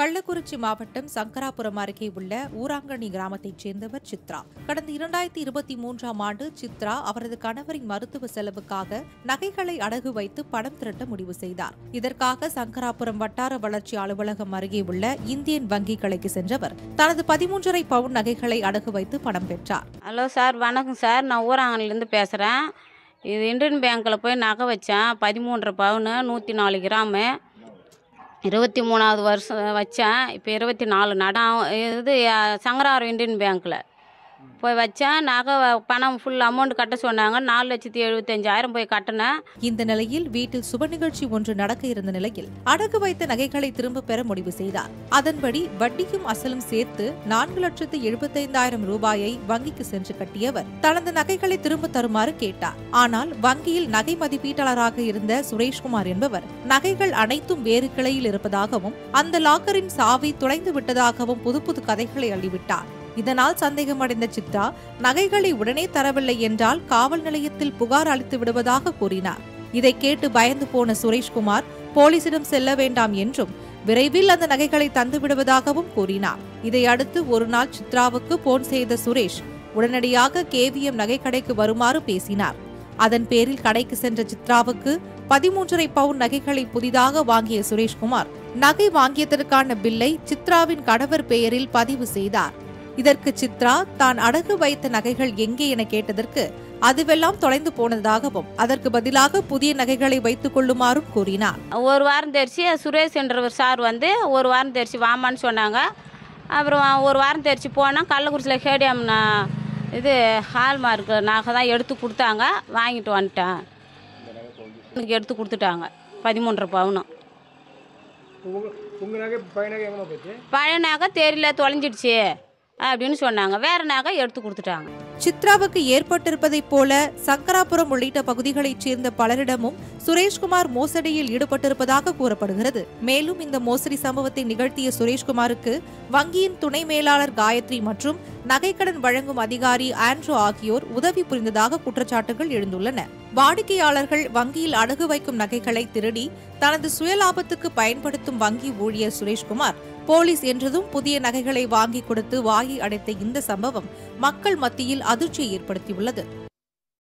கள்ளக்குறிச்சி மாவட்டம் சங்கராபுரம் அருகே உள்ள ஊராங்கனி கிராமத்தைச் சேர்ந்தவர் சித்ரா கடந்த இரண்டாயிரத்தி இருபத்தி மூன்றாம் ஆண்டு சித்ரா அவரது கணவரின் மருத்துவ செலவுக்காக நகைகளை அடகு வைத்து பணம் திரட்ட முடிவு செய்தார் இதற்காக சங்கராபுரம் வட்டார வளர்ச்சி அலுவலகம் அருகே உள்ள இந்தியன் வங்கி கிளைக்கு சென்றவர் தனது பதிமூன்றரை பவுன் நகைகளை அடகு வைத்து பணம் பெற்றார் ஹலோ சார் வணக்கம் சார் நான் ஊராங்கனிலேருந்து பேசுகிறேன் இது இந்தியன் பேங்க்கில் போய் நகை வச்சேன் பதிமூன்றரை பவுனு நூற்றி நாலு கிராமு இருபத்தி மூணாவது வருஷம் வச்சேன் இப்போ இருபத்தி நாலு நடம் இது அஹ், சங்கராரம் இந்தியன் பேங்க்கில் போய் வச்சேன் நகை வ- பணம் ஃபுல் அமௌண்ட் கட்ட சொன்னாங்க நாலு லட்சத்தி எழுபத்தஞ்சாயிரம் போய் கட்டினேன் இந்த நிலையில் வீட்டில் சுப நிகழ்ச்சி ஒன்று நடக்க இருந்த நிலையில் அடகு வைத்த நகைகளை திரும்ப பெற முடிவு செய்தார் அதன்படி வட்டியும் அசலும் சேர்த்து நான்கு லட்சத்து எழுபத்தைந்தாயிரம் ரூபாயை வங்கிக்கு சென்று கட்டியவர் தனது நகைகளை திரும்ப தருமாறு கேட்டார் ஆனால் வங்கியில் நகை மதிப்பீட்டாளராக இருந்த சுரேஷ்குமார் என்பவர் நகைகள் அனைத்தும் வேறு கிளையில் இருப்பதாகவும் அந்த லாக்கரின் சாவி துளைந்து விட்டதாகவும் புது புது கதைகளை அள்ளிவிட்டார் இதனால் சந்தேகமடைந்த சித்ரா நகைகளை உடனே தரவில்லை என்றால் காவல் நிலையத்தில் புகார் அளித்து விடுவதாக கூறினார் இதை கேட்டு பயந்து போன சுரேஷ்குமார் போலீசிடம் செல்ல வேண்டாம் என்றும் விரைவில் அந்த நகைகளை தந்து விடுவதாகவும் கூறினார் இதையடுத்து ஒரு நாள் சித்ராவுக்கு போன் செய்த சுரேஷ் உடனடியாக கேவிஎம் நகைக்கடைக்கு வருமாறு பேசினார் அதன் பேரில் கடைக்கு சென்ற சித்ராவுக்கு பதிமூன்றரை பவுன் நகைகளை புதிதாக வாங்கிய சுரேஷ்குமார் நகை வாங்கியதற்கான பில்லை சித்ராவின் கணவர் பெயரில் பதிவு செய்தார் இதற்கு சித்ரா தான் அடகு வைத்த நகைகள் எங்கே என கேட்டதற்கு அதுவெல்லாம் தொலைந்து போனதாகவும் அதற்கு பதிலாக புதிய நகைகளை வைத்துக் கொள்ளுமாறும் கூறினார் ஒரு வாரம் தெரிச்சு சுரேஷ் என்றவர் சார் வந்து ஒரு வாரம் தெரிச்சு வாமான்னு சொன்னாங்க அப்புறம் ஒரு வாரம் தெரிச்சு போனால் கள்ளக்குறிச்சியில் ஹேடிஎம் நான் இது ஹால்மார்க் நகை தான் எடுத்து கொடுத்தாங்க வாங்கிட்டு வந்துட்டேன் எனக்கு எடுத்து கொடுத்துட்டாங்க பதிமூன்றரை பவுனும் உங்க உங்க நகை பழைய நகை எங்கே போச்சு பழைய நகை தெரியல தொலைஞ்சிடுச்சு அப்படின்னு சொன்னாங்க வேறு நகை எடுத்து கொடுத்துட்டாங்க சித்ராவுக்கு ஏற்பட்டிருப்பதைப் போல சங்கராபுரம் உள்ளிட்ட பகுதிகளைச் சேர்ந்த பலரிடமும் சுரேஷ்குமார் மோசடியில் ஈடுபட்டிருப்பதாக கூறப்படுகிறது மேலும் இந்த மோசடி சம்பவத்தை நிகழ்த்திய சுரேஷ்குமாருக்கு வங்கியின் துணை மேலாளர் காயத்ரி மற்றும் நகைக்கடன் வழங்கும் அதிகாரி ஆண்ட்ரோ ஆகியோர் உதவி புரிந்ததாக குற்றச்சாட்டுகள் எழுந்துள்ளன வாடிக்கையாளர்கள் வங்கியில் அடகு வைக்கும் நகைகளை திருடி தனது சுயலாபத்துக்கு பயன்படுத்தும் வங்கி ஊழியர் சுரேஷ்குமார் போலீஸ் என்றதும் புதிய நகைகளை வாங்கி கொடுத்து வாயை அடைத்த இந்த சம்பவம் மக்கள் மத்தியில் அதிர்ச்சியை ஏற்படுத்தியுள்ளது